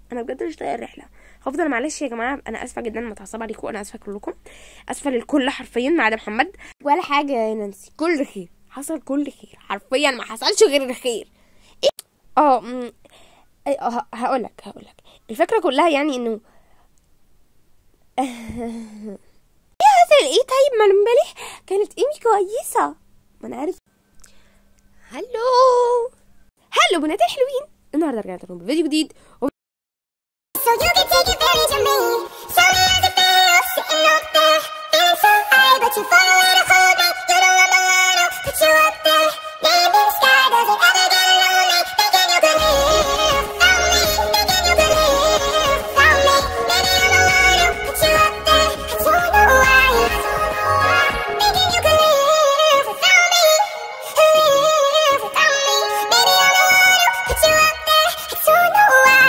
انا بجد مش طايقه الرحله هفضل معلش يا جماعه انا اسفه جدا متعصبه عليكم انا اسفه كلكم اسفه للكل حرفيا ما عدا محمد ولا حاجه يا نانسي كل خير حصل كل خير حرفيا ما حصلش غير الخير إيه؟ اه أمم، أي- اه هقول لك هقول لك الفكره كلها يعني انه ايه هذا ايه طيب ما امبارح كانت ايمي كويسه ما انا عارف هلو هلو بنات الحلوين النهارده رجعت لكم بفيديو جديد و... So you can take advantage of me. Show me how it feels, sitting up there, feeling so high, but you're far away to hold me. You don't want no one else, put you up there. Name in the sky, does it ever get lonely? Thinking you could live without me, thinking you could live without me. Maybe I'm the one who put you up there. I don't know why, thinking you could live without me, live without me. Maybe I'm the one who put you up there. I don't know why.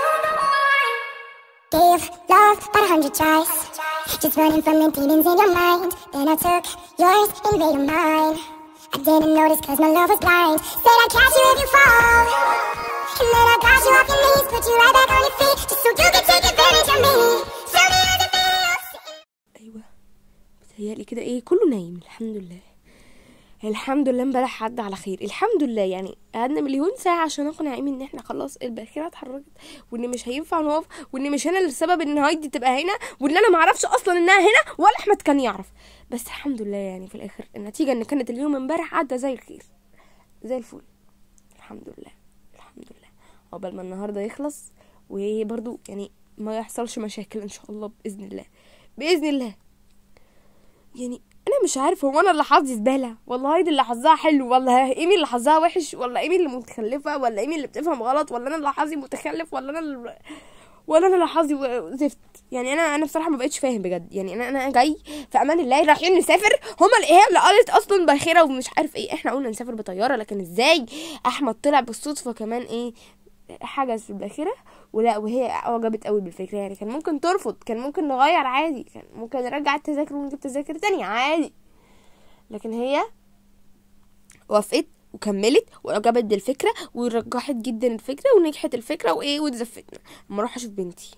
Gave love about a hundred tries. Just running from the demons in your mind. Then I took yours and made them mine. I didn't notice cause my love was blind. Said I'd catch you if you fall. And then I got you off your knees, put you right back on your feet. Just so you can take advantage of me. Show me how it feels. ايوه بتهيألي كده ايه كله نايم الحمد لله الحمد لله امبارح عدى على خير الحمد لله يعني قعدنا مليون ساعة عشان اقنع ايمي ان احنا خلاص الباخرة اتحركت وان مش هينفع نقف وان مش انا اللي السبب ان هايدي تبقى هنا وان انا معرفش اصلا انها هنا ولا احمد كان يعرف بس الحمد لله يعني في الاخر النتيجة ان كانت اليوم امبارح عدى زي الخير زي الفل الحمد لله الحمد لله عقبال ما النهارده يخلص وبرضو يعني ما يحصلش مشاكل ان شاء الله باذن الله باذن الله يعني انا مش عارف هو انا اللي حظي زباله والله هايدي اللي حظها حلو ولا ايمي اللي حظها وحش ولا ايمي اللي متخلفه ولا ايمي اللي بتفهم غلط ولا انا اللي حظي متخلف ولا انا اللي ولا انا اللي حظي و- زفت يعني انا انا بصراحه ما بقتش فاهم بجد يعني انا انا جاي في امان الله رايحين نسافر هما اللي هي اللي قالت اصلا باخره ومش عارف ايه احنا قلنا نسافر بطياره لكن ازاي احمد طلع بالصدفه كمان ايه حجز في الباخره ولا وهي اعجبت قوي بالفكره يعني كان ممكن ترفض كان ممكن نغير عادي كان ممكن نرجع التذاكر ونجيب تذاكر تانية عادي لكن هي وافقت وكملت واعجبت بالفكره ورجحت جدا الفكره ونجحت الفكره وايه واتزفتنا اما اروح اشوف بنتي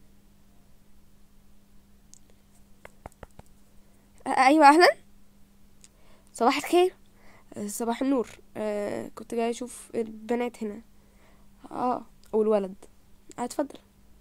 آه، ايوه اهلا صباح الخير آه، صباح النور آه كنت جاي اشوف البنات هنا اه والولد آه، اتفضل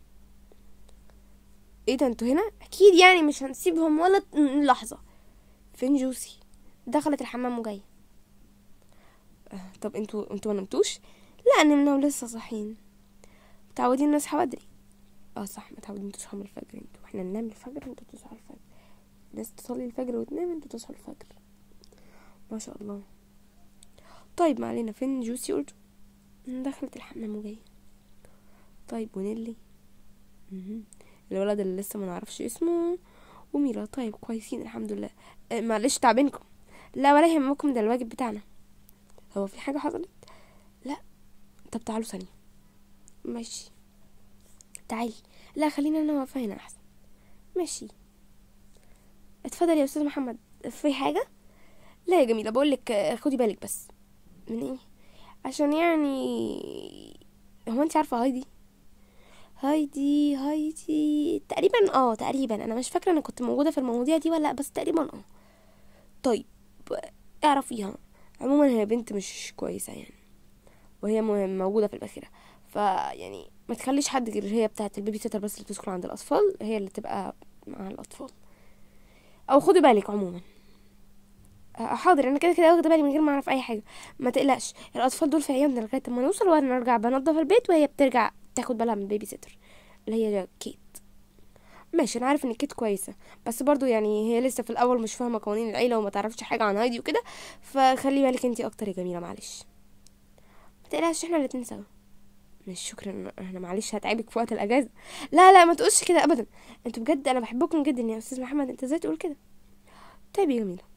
ايه ده انتوا هنا اكيد يعني مش هنسيبهم ولا لحظه فين جوسي دخلت الحمام وجايه آه، طب انتوا انتوا ما نمتوش لا نمنا ولسه صاحيين متعودين نصحى بدري اه صح متعودين تصحوا من الفجر انتوا احنا ننام الفجر انتوا تصحوا الفجر الناس تصلي الفجر وتنام انتوا تصحوا الفجر ما شاء الله طيب ما علينا فين جوسي قلت دخلت الحمام وجايه طيب ونيلي مهم. الولد اللي لسه ما نعرفش اسمه وميرا طيب كويسين الحمد لله آه، معلش تعبينكم لا ولا يهمكم ده الواجب بتاعنا هو في حاجة حصلت لا طب تعالوا ثانية ماشي تعالي لا خلينا انا واقفة هنا احسن ماشي اتفضل يا استاذ محمد في حاجة لا يا جميلة بقول لك خدي بالك بس من ايه عشان يعني هو انت عارفة هايدي هايدي هايدي تقريبا اه تقريبا انا مش فاكرة انا كنت موجودة في المواضيع دي ولا لأ، بس تقريبا اه طيب اعرفيها عموما هي بنت مش كويسة يعني وهي م- موجودة في الباخرة فيعني ما تخليش حد غير هي بتاعة البيبي سيتر بس اللي تدخل عند الأطفال هي اللي تبقى مع الأطفال أو خدي بالك عموما آه، حاضر انا كده كده واخده بالي من غير ما اعرف اي حاجه ما تقلقش الاطفال دول في عيوننا لغايه ما نوصل وانا نرجع بنضف البيت وهي بترجع تاخد بالها من البيبي سيتر اللي هي كيت ماشي انا عارف ان كيت كويسه بس برضو يعني هي لسه في الاول مش فاهمه قوانين العيله وما تعرفش حاجه عن هايدي وكده فخلي بالك انتي اكتر يا جميله معلش ما تقلقش احنا الاتنين سوا مش شكرا انا معلش هتعبك في وقت الاجازه لا لا ما تقولش كده ابدا انتوا بجد انا بحبكم جدا يا استاذ محمد انت ازاي تقول كده طيب يا جميله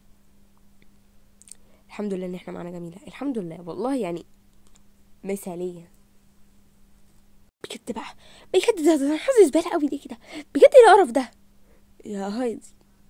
الحمد لله ان احنا معانا جميله الحمد لله والله يعني مثاليه بجد بقى بجد ده ده حظ زباله قوي ليه كده بجد ايه القرف ده يا هايدي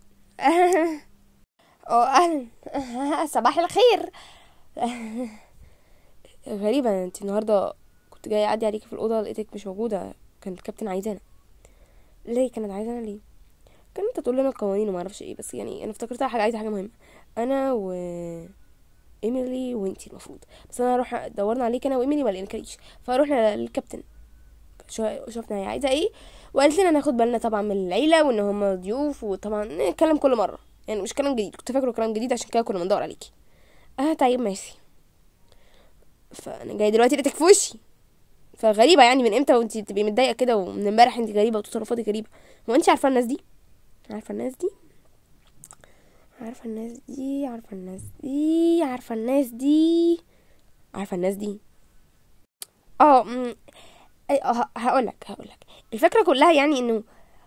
اه اهلا صباح الخير غريبة انت النهاردة كنت كنت جايه اعدي عليكي في الاوضه لقيتك مش موجوده كان الكابتن عايزانا ليه كانت عايزانا ليه كانت تقول لنا القوانين وما اعرفش ايه بس يعني انا افتكرتها حاجه عايزه حاجه مهمه انا و ايميلي وانتي المفروض بس انا اروح دورنا عليك انا وايميلي ما لقيناكيش فروحنا للكابتن شو- شفنا هي عايزه ايه وقالت لنا ناخد بالنا طبعا من العيله وان هم ضيوف وطبعا نتكلم كل مره يعني مش كلام جديد كنت فاكره كلام جديد عشان كده كنا بندور عليكي اه طيب ماشي فانا جاي دلوقتي لقيتك في وشي فغريبه يعني من امتى وانت تبقي متضايقه كده ومن امبارح انت غريبه وتصرفاتك غريبه هو انت عارفه الناس دي عارفه الناس دي عارفه الناس دي عارفه الناس دي عارفه الناس دي عارفه الناس دي اه أمم، اي اه هقول لك هقول لك الفكره كلها يعني انه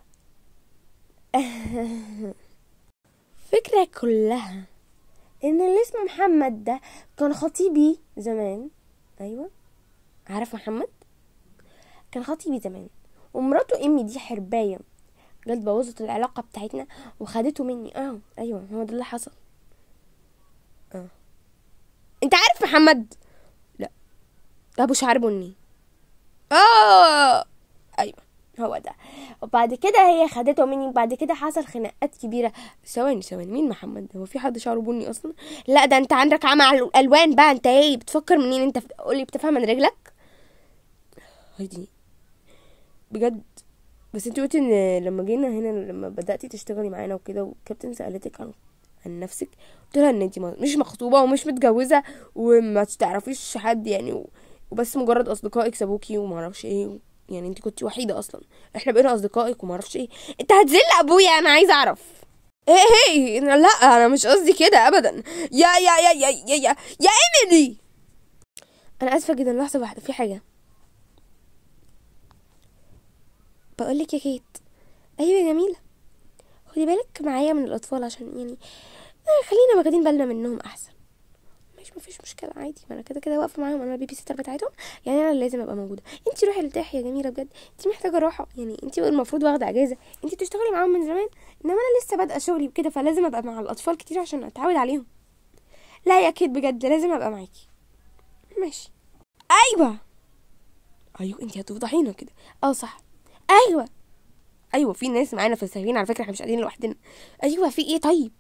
الفكره كلها ان اللي اسمه محمد ده كان خطيبي زمان ايوه عارف محمد كان خطيبي زمان ومراته امي دي حربايه جت بوظت العلاقه بتاعتنا وخدته مني اه ايوه هو ده اللي حصل اه انت عارف محمد لا ابو شعر بني اه ايوه هو ده وبعد كده هي خدته مني وبعد كده حصل خناقات كبيره ثواني ثواني مين محمد ده هو في حد شعره بني اصلا لا ده انت عندك عمى على الالوان بقى انت ايه بتفكر منين انت قولي بتفهم من رجلك هيدي بجد بس انت قلتي ان لما جينا هنا لما بداتي تشتغلي معانا وكده والكابتن سالتك عن عن نفسك قلت لها ان انت مش مخطوبه ومش متجوزه وما تعرفيش حد يعني و- وبس مجرد اصدقائك سابوكي وما اعرفش ايه و- يعني انت كنت وحيده اصلا احنا بقينا اصدقائك وما اعرفش ايه انت هتذل ابويا انا عايزه اعرف ايه ايه لا انا مش قصدي كده ابدا يا يا يا يا يا يا, يا ايميلي انا اسفه جدا لحظه واحده في حاجه بقول لك يا كيت ايوه يا جميله خدي بالك معايا من الاطفال عشان يعني آه، خلينا واخدين بالنا منهم احسن مش مفيش مشكله عادي ما انا كده كده واقفه معاهم انا البيبي سيتر بتاعتهم يعني انا اللي لازم ابقى موجوده انت روحي ارتاحي يا جميله بجد انت محتاجه راحه يعني انت المفروض واخده اجازه انت بتشتغلي معاهم من زمان انما انا لسه بادئه شغلي وكده فلازم ابقى مع الاطفال كتير عشان اتعود عليهم لا يا كيت بجد لازم ابقى معاكي ماشي ايوه ايوه انت هتفضحينا كده اه صح ايوه ايوه في ناس معانا في السفينه على فكره احنا مش قاعدين لوحدنا ايوه في ايه طيب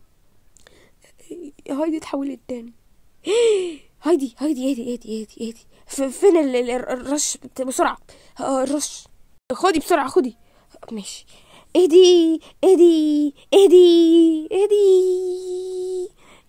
هايدي اتحولت تاني هايدي هايدي اهدي اهدي اهدي اهدي ف- فين ال- ال- الرش بت- بسرعه آه، الرش خدي بسرعه خدي ماشي اهدي اهدي اهدي اهدي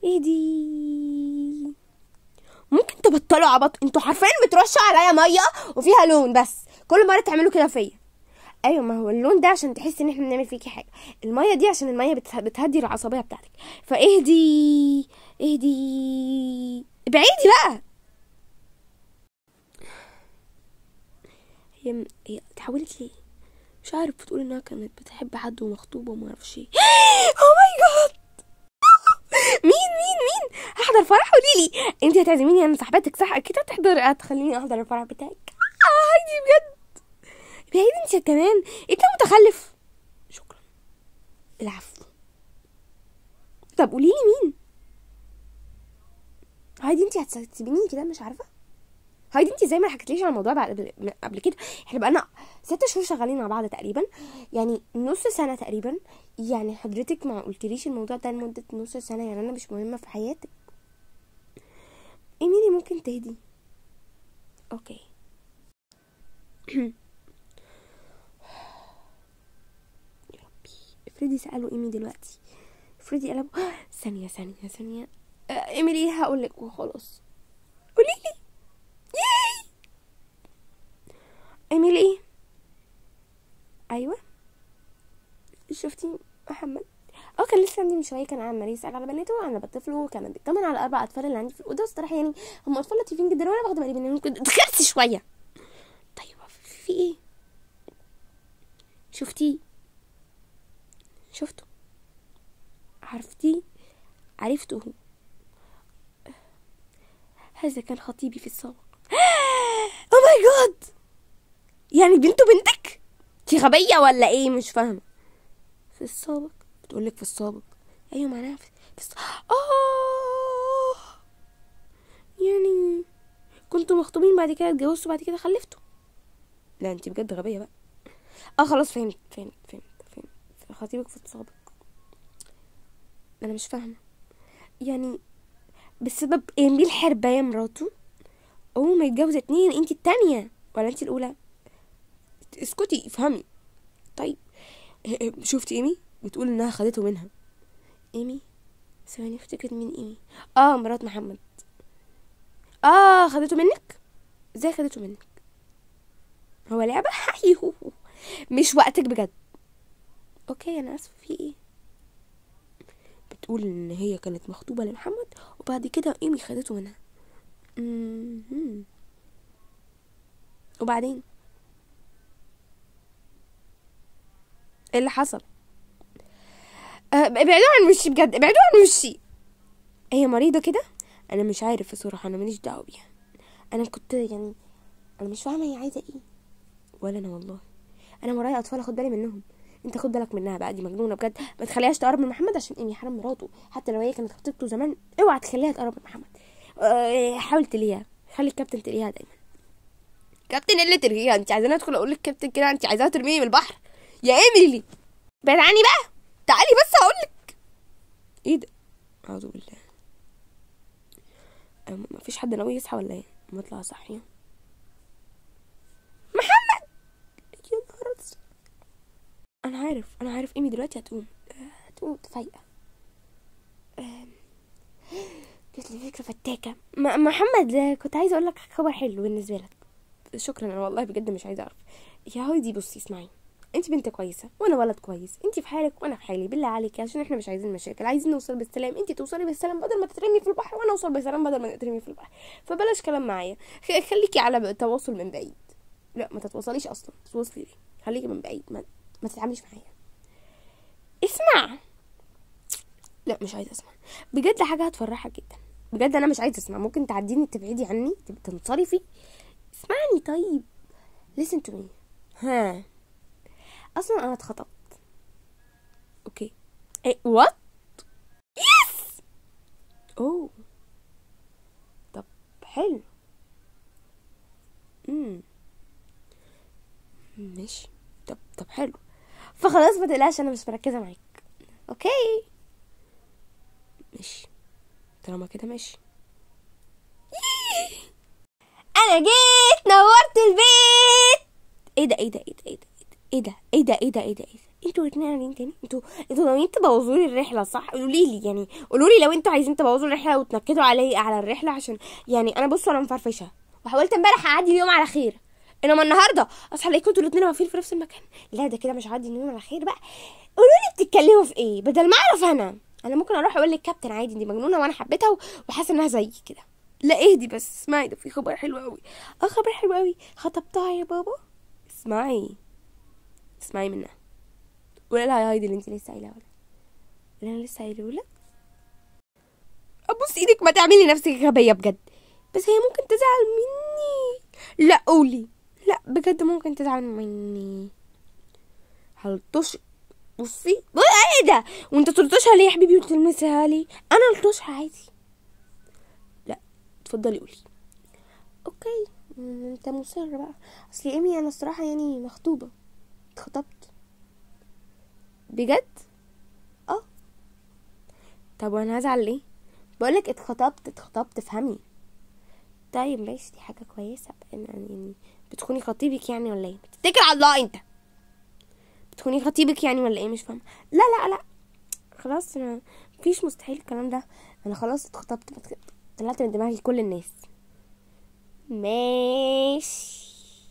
اهدي ممكن تبطلوا عبط انتوا حرفيا بترشوا عليا ميه وفيها لون بس كل مره تعملوا كده فيا ايوه ما هو اللون ده عشان تحسي ان احنا بنعمل فيكي حاجه الميه دي عشان الميه بته- بتهدي العصبيه بتاعتك فاهدي اهدي ابعدي بقى هي م- هي اتحولت ليه مش عارف بتقول انها كانت بتحب حد ومخطوبه وما اعرفش ايه او ماي جاد مين مين مين هحضر فرح قولي لي انت هتعزميني انا صاحبتك صح اكيد هتحضري هتخليني احضر الفرح بتاعك اه هايدي بجد بعيد انت كمان انت متخلف شكرا العفو طب قولي لي مين هايدي انت هتسيبيني كده مش عارفه هايدي انت زي ما حكيتليش على الموضوع بعد قبل كده احنا بقالنا ست شهور شغالين مع بعض تقريبا يعني نص سنه تقريبا يعني حضرتك ما قلتليش الموضوع ده لمده نص سنه يعني انا مش مهمه في حياتك ايميلي ممكن تهدي اوكي يا ربي افرضي سألوا ايمي دلوقتي افرضي قلبوا ثانية ثانية ثانية آه، ايميلي هقول لك وخلاص قولي لي ياي ايميلي ايوه شفتي محمد اه كان لسه عندي من شويه كان عمال يسال على بناته وانا بطفله وكان بيطمن على الاربع اطفال اللي عندي في الاوضه الصراحه يعني هم اطفال لطيفين جدا وانا باخد بالي منهم كده تخرسي شويه طيب في ايه شفتيه شفته عرفتيه عرفته هذا كان خطيبي في السابق او ماي جاد يعني بنته بنتك دي غبية ولا ايه مش فاهمة في السابق بتقولك في السابق ايوه معناها في, في الس... اه يعني كنتوا مخطوبين بعد كده اتجوزتوا بعد كده خلفتوا لا انت بجد غبيه بقى اه خلاص فهمت فهمت فهمت فهمت خطيبك في السابق انا مش فاهمه يعني بسبب ايميل حربايه مراته اول ما يتجوز اتنين انت التانية ولا انت الاولى اسكتي افهمي طيب شفتي ايمي بتقول انها خدته منها ايمي ثواني افتكر مين ايمي اه مرات محمد اه خدته منك ازاي خدته منك هو لعبة أيوه. مش وقتك بجد اوكي انا اسفه في ايه بتقول ان هي كانت مخطوبة لمحمد وبعد كده ايمي خدته منها مهم. وبعدين ايه اللي حصل أه ابعدوا عن وشي بجد ابعدوا عن وشي هي مريضة كده انا مش عارف الصراحة انا ماليش دعوة بيها انا كنت يعني انا مش فاهمة هي عايزة ايه ولا انا والله انا ورايا اطفال اخد بالي منهم انت خد بالك منها بقى دي مجنونه بجد ما تخليهاش تقرب من محمد عشان ايمي حرام مراته حتى لو هي كانت خطيبته زمان اوعى تخليها تقرب من محمد أه حاول تليها خلي الكابتن تليها دايما كابتن إيه اللي ترهيها انت عايزاني ادخل اقول لك كابتن كده انت عايزاها ترميني من البحر يا ايميلي بعد عني بقى تعالي بس هقول لك ايه ده اعوذ بالله أه، ما فيش حد ناوي يصحى ولا ايه ما اطلع صحيه محمد يا نهار أسود. انا عارف انا عارف ايمي دلوقتي هتقوم آه، هتقوم فايقه آم، جت لي فكره فتاكه م- محمد آه، كنت عايزه اقول لك خبر حلو بالنسبه لك شكرا انا والله بجد مش عايزه اعرف يا هايدي بصي اسمعي انت بنت كويسه وانا ولد كويس انت في حالك وانا في حالي بالله عليك عشان احنا مش عايزين مشاكل عايزين نوصل بالسلام انت توصلي بالسلام بدل ما تترمي في البحر وانا اوصل بالسلام بدل ما تترمي في البحر فبلاش كلام معايا خ- خليكي على تواصل من بعيد لا ما تتواصليش اصلا تتواصلي ليه خليكي من بعيد ما, ما تتعامليش معايا اسمع لا مش عايزه اسمع بجد حاجه هتفرحك جدا بجد انا مش عايزه اسمع ممكن تعديني تبعدي عني تب- تنصرفي اسمعني طيب listen to me ها اصلا انا اتخطبت اوكي ايه وات يس اوه طب حلو امم ماشي طب طب حلو فخلاص ما تقلقش انا مش مركزه معاك اوكي ماشي طالما كده ماشي انا جيت نورت البيت ايه ده ايه ده ايه ده ايه ده ايه ده ايه ده ايه ده ايه ده انتوا الاتنين عاملين تاني انتوا انتوا ناويين تبوظوا لي الرحله صح قولوا لي يعني قولوا لي لو انتوا عايزين تبوظوا الرحله وتنكدوا علي على الرحله عشان يعني انا بصوا انا مفرفشه وحاولت امبارح اعدي اليوم على خير انما النهارده اصحى الاقيكم انتوا الاتنين واقفين في نفس المكان لا ده كده مش هعدي اليوم على خير بقى قولوا لي بتتكلموا في ايه بدل ما اعرف انا انا ممكن اروح اقول للكابتن عادي دي مجنونه وانا حبيتها و- وحاسه انها زيي كده لا اهدي بس اسمعي ده في خبر حلو قوي اه خبر حلو قوي خطبتها يا بابا اسمعي اسمعي منها قولي لها يا هايدي اللي انت لسه قايلها ولا اللي انا لسه قايله لك ابوس ايدك ما تعملي نفسك غبيه بجد بس هي ممكن تزعل مني لا قولي لا بجد ممكن تزعل مني هلطش بصي بقى ايه ده وانت تلطشها ليه يا حبيبي وتلمسها لي انا الطشها عادي لا اتفضلي قولي اوكي مم، انت مصر بقى اصل ايمي انا الصراحه يعني مخطوبه اتخطبت بجد اه طب وانا هزعل ليه بقولك اتخطبت اتخطبت فهمي طيب ماشي دي حاجه كويسه بقى يعني بتخوني خطيبك يعني ولا ايه بتتكل على الله انت بتخوني خطيبك يعني ولا ايه مش فاهمه لا لا لا خلاص انا مفيش مستحيل الكلام ده انا خلاص اتخطبت بت- طلعت من دماغي كل الناس ماشي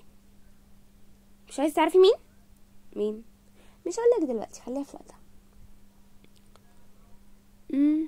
مش عايز تعرفي مين مين مش هقول لك دلوقتي خليها في وقتها امم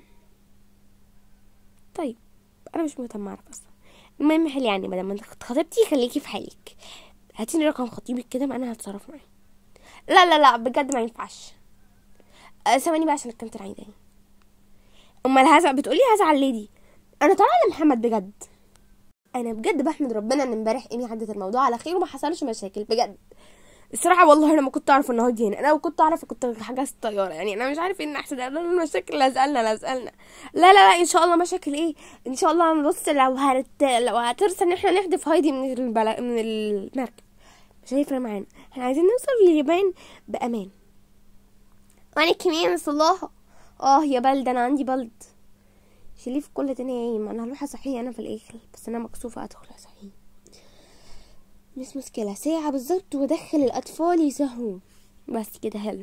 طيب انا مش مهتمه اعرف اصلا المهم حلي يعني بدل ما انت اتخطبتي خليكي في حالك هاتيني رقم خطيبك كده ما انا هتصرف معاه لا لا لا بجد ما ينفعش أه، ثواني بقى عشان الكابتن عايزاني امال هزعل بتقولي هزعل ليه دي انا طالعه لمحمد بجد انا بجد بحمد ربنا ان امبارح ايمي عدت الموضوع على خير وما حصلش مشاكل بجد الصراحه والله انا ما كنت اعرف ان هايدي هنا انا لو كنت اعرف كنت حجزت طياره يعني انا مش عارف ايه احسن انا المشاكل لازقلنا لازقلنا لا لا لا ان شاء الله مشاكل ايه ان شاء الله بص لو هرت لو هترسى ان احنا نحدف هايدي من البلا... من المركب مش هيفرق معانا احنا عايزين نوصل لليابان بامان وانا كمان وصلها اه يا بلد انا عندي بلد شيليه في كل تاني ايه انا هروح اصحيه انا في الاخر بس انا مكسوفه ادخل اصحيه مش مشكله ساعه بالظبط وادخل الاطفال يسهوا بس كده حلو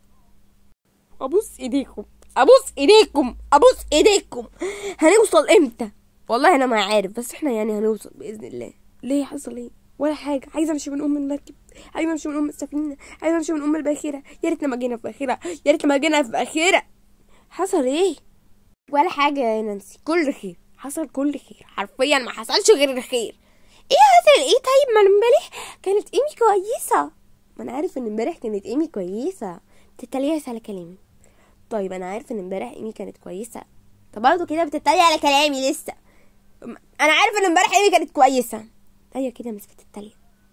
ابوس ايديكم ابوس ايديكم ابوس ايديكم هنوصل امتى والله انا ما عارف بس احنا يعني هنوصل باذن الله ليه حصل ايه ولا حاجه عايزه امشي من ام المركب عايزه امشي من ام السفينه عايزه امشي من ام الباخره يا ريت لما جينا في باخره يا ريت لما جينا في باخره حصل ايه ولا حاجه يا نانسي كل خير حصل كل خير حرفيا ما حصلش غير الخير ايه حصل ايه طيب ما أنا امبارح كانت ايمي كويسه ما انا عارف ان امبارح كانت ايمي كويسه تتريقي على كلامي طيب انا عارف ان امبارح ايمي كانت كويسه طب برضه كده بتتريق على كلامي لسه م- انا عارف ان امبارح ايمي كانت كويسه ايوه كده مش بتتريق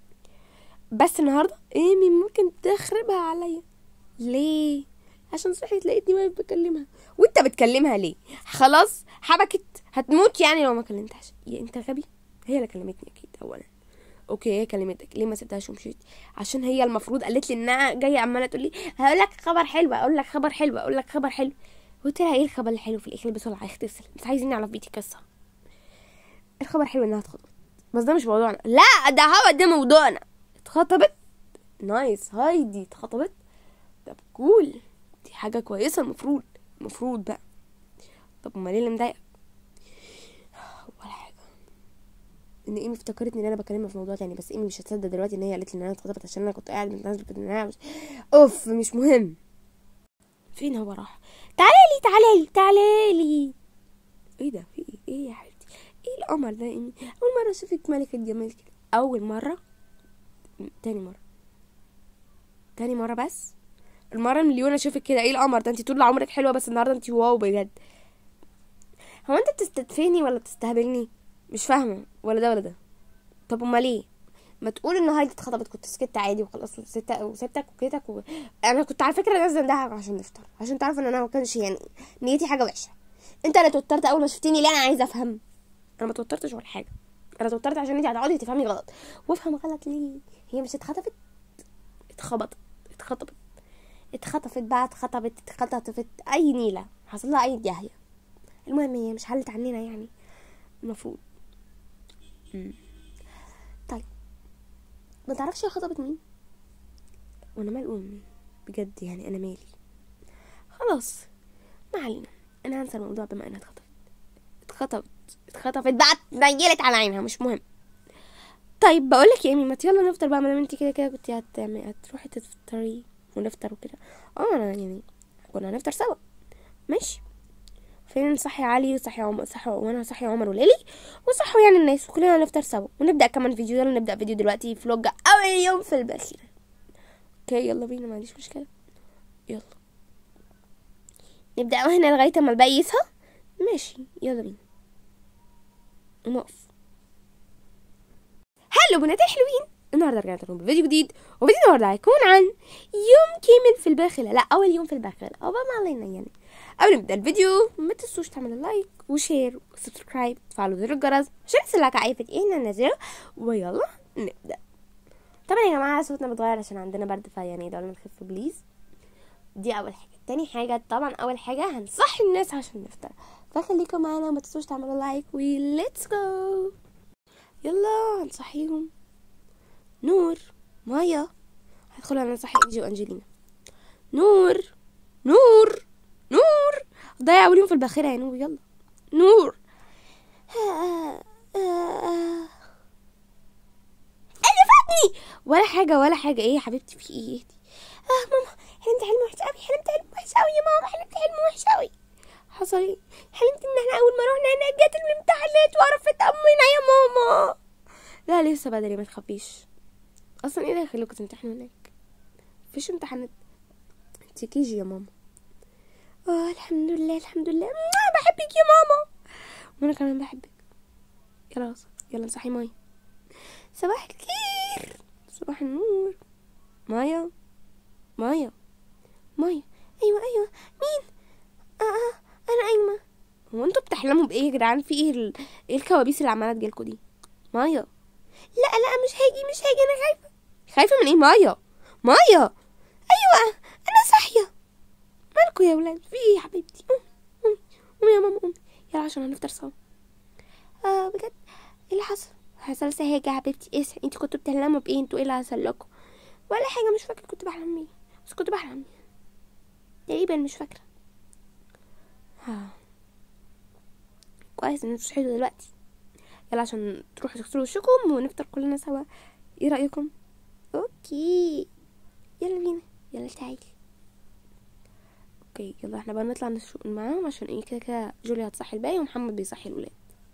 بس النهارده ايمي ممكن تخربها عليا ليه عشان صحيت لقيتني واقف بكلمها وانت بتكلمها ليه خلاص حبكت هتموت يعني لو ما كلمتهاش يا انت غبي هي اللي كلمتني اكيد اولا اوكي هي كلمتك ليه ما سبتهاش ومشيت عشان هي المفروض قالت لي انها جايه عماله تقول لي هقول لك خبر حلو اقول لك خبر حلو اقول لك خبر حلو قلت لها ايه الخبر الحلو في الاخر بسرعه هيختصر مش عايزين نعرف بيتي قصه الخبر الحلو انها اتخطبت بس ده مش موضوعنا لا ده هو ده موضوعنا اتخطبت نايس هايدي اتخطبت طب كول دي حاجه كويسه المفروض المفروض بقى طب امال ايه اللي مضايقك ولا حاجه ان ايمي افتكرتني ان انا بكلمها في موضوع تاني بس ايمي مش هتصدق دلوقتي ان هي قالت لي ان انا اتخطبت عشان انا كنت قاعد بتنزل ان انا مش اوف مش مهم فين هو راح تعالي لي تعالي لي تعالي لي ايه ده في ايه ايه يا حبيبتي ايه القمر ده يا ايمي اول مره اشوفك ملكه جمال كده اول مره م- تاني مره تاني مره بس المره المليون اشوفك كده ايه القمر ده انت طول عمرك حلوه بس النهارده انت واو بجد هو انت بتستدفني ولا بتستهبلني مش فاهمه ولا ده ولا ده طب امال ايه ما تقول ان هايدي اتخطبت كنت سكت عادي وخلاص وسبتك وسبتك وكيتك و... انا كنت على فكره نازله اندهك عشان نفطر عشان تعرف ان انا ما كانش يعني نيتي حاجه وحشه انت اللي توترت اول ما شفتني ليه انا عايزه افهم انا ما توترتش ولا حاجه انا توترت عشان انت هتقعدي تفهمي غلط وافهم غلط ليه هي مش اتخطبت اتخبطت اتخطبت اتخطفت بقى اتخطبت اتخطفت اي نيله حصل لها اي داهيه المهم هي مش حلت عننا يعني المفروض مم. طيب ما تعرفش هي خطبت مين وانا مال امي بجد يعني انا مالي خلاص ما علينا انا هنسى الموضوع بما انها اتخطبت اتخطبت اتخطفت بقى نيلت على عينها مش مهم طيب بقول لك يا ايمي ما يلا نفطر بقى ما دام انت كده كده كنت هتعملي هتروحي تفطري ونفطر وكده اه انا يعني كنا هنفطر سوا ماشي فين صحي علي وصحي عمر صحي وانا صحي عمر وليلي وصحوا يعني الناس وكلنا نفطر سوا ونبدا كمان فيديو يلا نبدا فيديو دلوقتي فلوج اول يوم في الباخره اوكي يلا بينا ما عنديش مشكله يلا نبدا هنا لغايه اما الباقي يصحى ماشي يلا بينا نقف هلو بنات الحلوين النهارده رجعت لكم بفيديو جديد وفيديو النهارده هيكون عن يوم كامل في الباخره لا اول يوم في الباخره او ما علينا يعني قبل ما نبدا الفيديو ما تنسوش تعملوا لايك وشير وسبسكرايب وتفعلوا زر الجرس عشان يوصلك اي فيديو احنا ننزله ويلا نبدا طبعا يا جماعه صوتنا متغير عشان عندنا برد فيعني يدعوا نخف بليز دي اول حاجه تاني حاجه طبعا اول حاجه هنصحي الناس عشان نفطر فخليكم معانا وما تنسوش تعملوا لايك وليتس جو يلا هنصحيهم نور مايا هدخل انا نصحي انجي وانجلينا نور نور نور ضيع اول يوم في الباخره يا نور يلا نور اللي فاتني ولا حاجه ولا حاجه ايه يا حبيبتي في ايه اهدي اه ماما حلمت حلم وحش قوي حلمت حلم وحش قوي يا ماما حلمت حلم وحش قوي حصل ايه حلمت ان احنا اول ما رحنا هناك جت الامتحانات وعرفت امنا يا ماما لا لسه بدري ما تخافيش اصلا ايه اللي هيخليكوا تمتحنوا هناك مفيش امتحانات انت كيجي يا ماما اه الحمد لله الحمد لله مم، بحبك يا ماما وانا كمان بحبك يلا يلا نصحي ماي صباح الخير صباح النور مايا مايا مايا ايوه ايوه مين اه اه انا ايمه هو انتوا بتحلموا بايه يا جدعان في ايه ال... ايه الكوابيس اللي عماله تجيلكوا دي مايا لا لا مش هاجي مش هاجي انا خايفه خايفه من ايه مايا مايا ايوه انا صاحيه مالكوا يا ولاد في ايه يا حبيبتي قومي قومي قومي يا ماما قومي يلا عشان هنفطر سوا اه بجد ايه اللي حصل حصل سهاجة يا حبيبتي اصحي انتوا كنتوا بتحلموا بايه انتوا ايه اللي حصل لكم ولا حاجه مش فاكره كنت بحلم ايه بس كنت بحلم تقريبا مش فاكره ها كويس ان انتوا صحيتوا دلوقتي يلا عشان تروحوا تغسلوا وشكم ونفطر كلنا سوا ايه رايكم اوكي يلا بينا يلا تعالي اوكي يلا احنا بقى نطلع نشوف معاهم عشان ايه كده كده جوليا هتصحي الباقي ومحمد بيصحي الولاد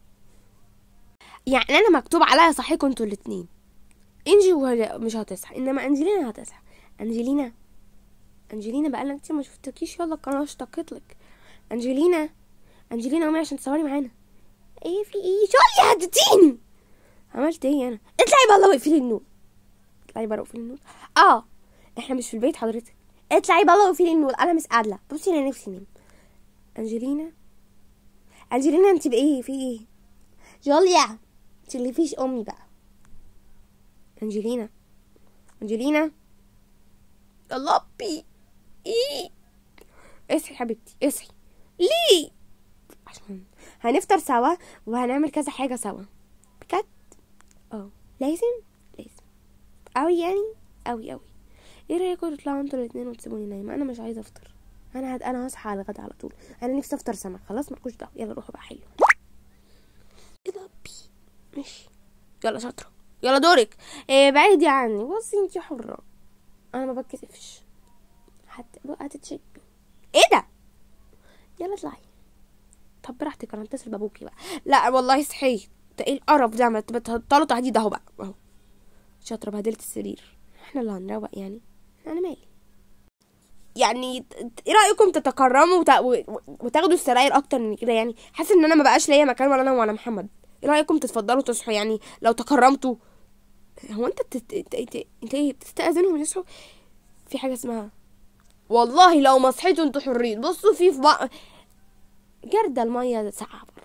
يعني انا مكتوب عليا اصحيكم انتوا الاتنين انجي ولا مش هتصحى انما انجلينا هتصحى انجلينا انجلينا بقالنا كتير ما شفتكيش يلا القناه اشتقت لك انجلينا انجلينا قومي عشان تصوري معانا ايه في ايه شوية هدتيني عملت ايه انا اطلعي بقى الله واقفلي النور اطلعي بقى واقفلي النور اه احنا مش في البيت حضرتك اطلعي بقى الله واقفلي النور انا مش قادره بصي انا نفسي انام انجلينا انجلينا انت بايه في ايه جوليا انت اللي فيش امي بقى انجلينا انجلينا يلا بي ايه اصحي حبيبتي اصحي ليه عشان هنفطر سوا وهنعمل كذا حاجه سوا بجد اه لازم لازم اوي يعني اوي اوي ايه رايكم تطلعوا انتوا الاتنين وتسيبوني نايمه انا مش عايزه افطر انا هد... انا هصحى على الغدا على طول انا نفسي افطر سمك خلاص مالكوش دعوه يلا روحوا بقى حلو يلا بي ماشي يلا شاطره يلا دورك إيه بعيدي عني بصي انتي حره انا ما بتكسفش حتى هتتشكي ايه ده يلا اطلعي طب براحتك انا هتصل بابوكي بقى لا والله صحيت ده ايه القرف ده ما بتبطلوا تهديد اهو بقى اهو شاطره بهدلت السرير احنا اللي هنروق يعني انا مالي يعني ت- ايه رايكم تتكرموا وت... و- وتاخدوا السراير اكتر من كده يعني حاسس ان انا ما بقاش ليا مكان ولا انا ولا محمد ايه رايكم تتفضلوا تصحوا يعني لو تكرمتوا هو انت بتت... انت انت, انت ايه بتستاذنهم يصحوا في حاجه اسمها والله لو ما صحيتوا انتوا حرين بصوا في في بق... جردة المية ساقعة بره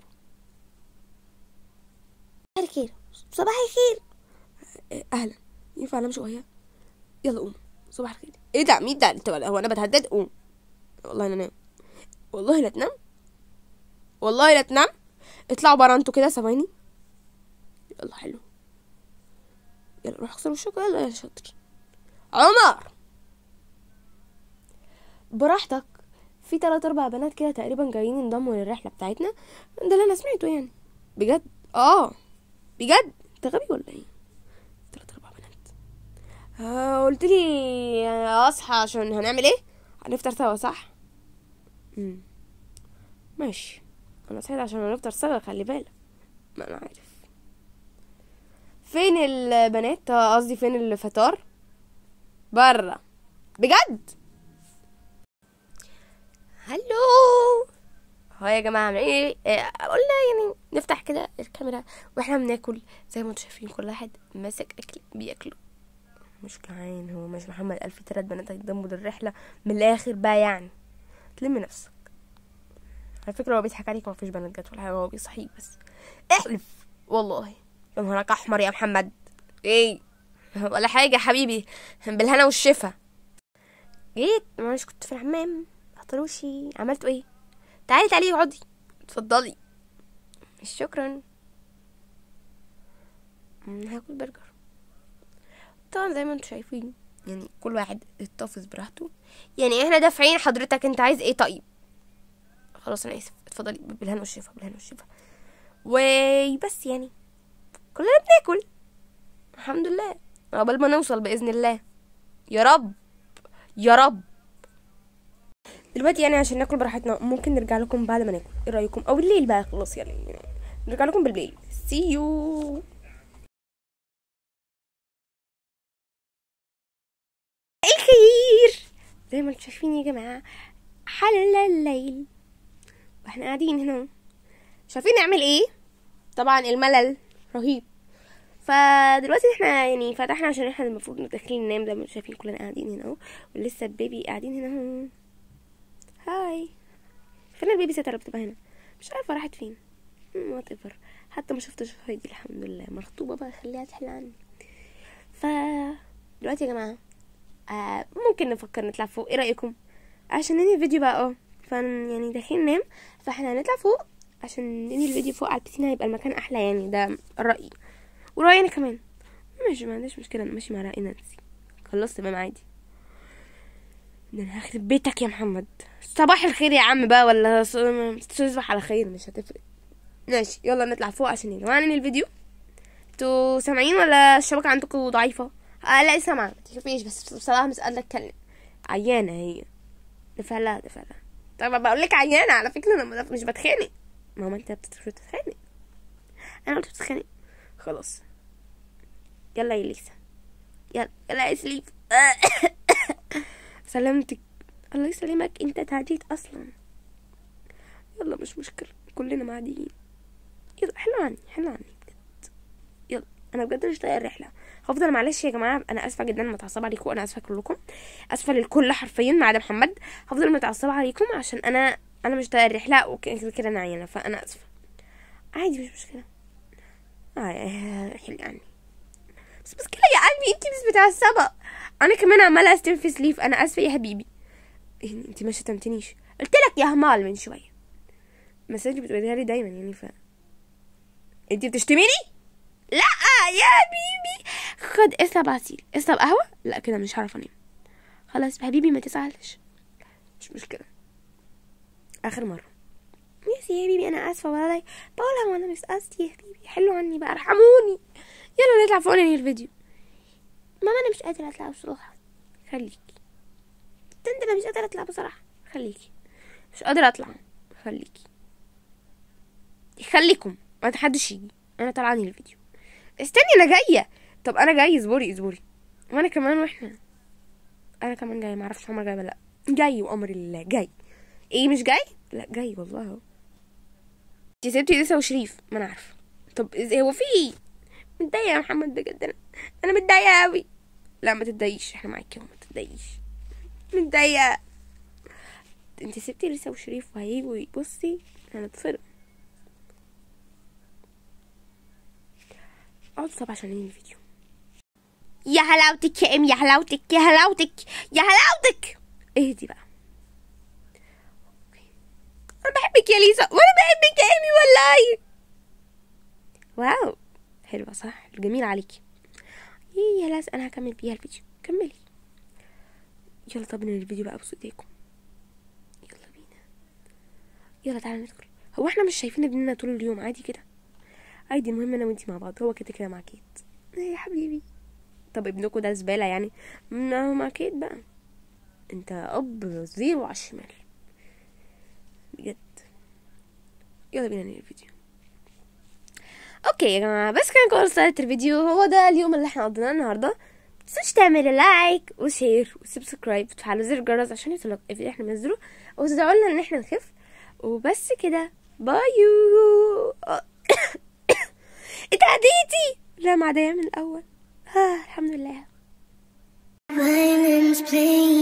صباح الخير صباح الخير اه، اهلا ينفع انام شوية يلا قوم صباح الخير ايه ده مين ده انت هو انا بتهدد قوم والله انا انام والله لا تنام والله لا تنام اطلعوا برا انتوا كده ثواني يلا حلو يلا روح اغسل وشك يلا يا شاطر عمر براحتك في تلات اربع بنات كده تقريبا جايين ينضموا للرحله بتاعتنا ده اللي انا سمعته يعني بجد اه بجد انت غبي ولا ايه تلات اربع بنات آه قلت لي اصحى عشان هنعمل ايه هنفطر سوا صح امم ماشي انا صحيت عشان هنفطر سوا خلي بالك ما انا عارف فين البنات آه، قصدي فين الفطار بره بجد هلو هو يا جماعه عاملين ايه إيه، قلنا يعني نفتح كده الكاميرا واحنا بناكل زي ما انتم شايفين كل واحد ماسك اكل بياكله مش جعان هو مش محمد قال في تلات بنات هيتضموا للرحله من الاخر بقى يعني تلم نفسك على فكره هو بيضحك عليك مفيش بنات جت ولا حاجه هو بيصحيك بس احلف والله يا نهارك احمر يا محمد ايه ولا حاجه يا حبيبي بالهنا والشفا جيت معلش كنت في الحمام عطروشي عملتوا ايه تعالي تعالي اقعدي اتفضلي شكرا أمم، هاكل برجر طبعا زي ما انتوا شايفين يعني كل واحد اتفظ براحته يعني احنا دافعين حضرتك انت عايز ايه طيب خلاص انا اسف اتفضلي بالهنا والشفا بالهنا والشفا وبس يعني كلنا بناكل الحمد لله قبل ما نوصل باذن الله يا رب يا رب دلوقتي يعني عشان ناكل براحتنا ممكن نرجع لكم بعد ما ناكل ايه رايكم او الليل بقى خلاص يعني نرجع لكم بالليل سي يو الخير زي ما انتم شايفين يا جماعه حل الليل واحنا قاعدين هنا مش عارفين نعمل ايه طبعا الملل رهيب فدلوقتي احنا يعني فتحنا عشان احنا المفروض داخلين ننام زي ما انتم شايفين كلنا قاعدين هنا اهو ولسه البيبي قاعدين هنا اهو هاي فين البيبي سيتر اللي بتبقى هنا مش عارفه راحت فين وات ايفر حتى ما شفتش هايدي الحمد لله مخطوبه بقى خليها تحل عني ف دلوقتي يا جماعه آه ممكن نفكر نطلع فوق ايه رايكم عشان ننهي الفيديو بقى اه فن يعني داخلين ننام فاحنا هنطلع فوق عشان ننهي الفيديو فوق على البسين هيبقى المكان احلى يعني ده رايي ورايي انا كمان ماشي ما عنديش مشكله انا ماشي مع راي نانسي خلصت تمام عادي ده انا هخرب بيتك يا محمد صباح الخير يا عم بقى ولا ص- تصبح على خير مش هتفرق ماشي يلا نطلع فوق عشان يا جماعه ننهي الفيديو انتوا سامعين ولا الشبكه عندكم ضعيفه آه لا سامعه ما تخافيش بس بصراحه مش قادره اتكلم عيانه هي دفع لها دفع لها طب بقول لك عيانه على فكره انا ما- مش بتخانق ماما انت بتت- بتتخانق انا قلت بتتخانق خلاص يلا يا ليسا يلا يلا يا سليف سلامتك الله يسلمك انت تعديت اصلا يلا مش مشكلة كلنا معديين يلا حلو عني حلو عني بجد يلا انا بجد مش طايقه الرحله هفضل معلش يا جماعه انا اسفه جدا متعصبه عليكم انا اسفه كلكم اسفه للكل حرفيا ما عدا محمد هفضل متعصبه عليكم عشان انا انا مش طايقه الرحله وكده كده انا عيانه فانا اسفه عادي مش مشكله اه حلو عني بس مشكلة يا قلبي انتي مش متعصبة انا كمان عمالة استنفس ليف انا اسفة يا حبيبي يعني انتي ما شتمتنيش قلت لك يا همال من شوية بس انتي بتقوليها لي دايما يعني ف انتي بتشتميني لا يا حبيبي خد اشرب عصير اشرب قهوة لا كده مش هعرف انام خلاص حبيبي ما تزعلش مش مشكلة اخر مرة يا يا حبيبي انا اسفة والله بقولها وانا مش قصدي يا حبيبي حلوا عني بقى ارحموني يلا نطلع فوق ننهي الفيديو ماما انا مش قادرة اطلع بصراحة خليكي تنت انا مش قادرة اطلع بصراحة خليكي مش قادرة اطلع خليكي خليكم ما حدش يجي انا طالعة انهي الفيديو استني انا جاية طب انا جاي اصبري اصبري وانا كمان واحنا انا كمان جاي معرفش عمر جاي ولا لا جاي وامر الله جاي ايه مش جاي لا جاي والله اهو انتي سبتي لسه وشريف ما انا عارفه طب إز- هو في ايه متضايقه يا محمد بجد انا انا متضايقه قوي لا ما تتضايقيش احنا معاكي ما تتضايقيش متضايقه انت سبتي لسه وشريف وهيجوا بصي هنتفرق اقعد طب عشان ننهي الفيديو يا حلاوتك يا ام يا حلاوتك يا حلاوتك يا حلاوتك اهدي بقى انا بحبك يا ليزا وانا بحبك يا ايمي والله واو حلوة صح جميل عليكي ايه يا لاس انا هكمل بيها الفيديو كملي يلا طب ننهي الفيديو بقى بصوا ايديكم يلا بينا يلا تعالى ندخل هو احنا مش شايفين ابننا طول اليوم عادي كده عادي المهم انا وانتي مع بعض هو كده كده مع كيت ايه يا حبيبي طب ابنكم ده زبالة يعني ما هو مع كيت بقى انت اب زيرو على الشمال بجد يلا بينا ننهي الفيديو اوكي يا جماعه بس كان كل صلاة الفيديو هو ده اليوم اللي احنا قضيناه النهارده متنسوش تعملوا لايك وشير وسبسكرايب وتفعلوا زر الجرس عشان يوصلك الفيديو احنا بننزله وتدعوا لنا ان احنا نخف وبس كده بايو اتعديتي لا معديه من الاول آه الحمد لله Violins playing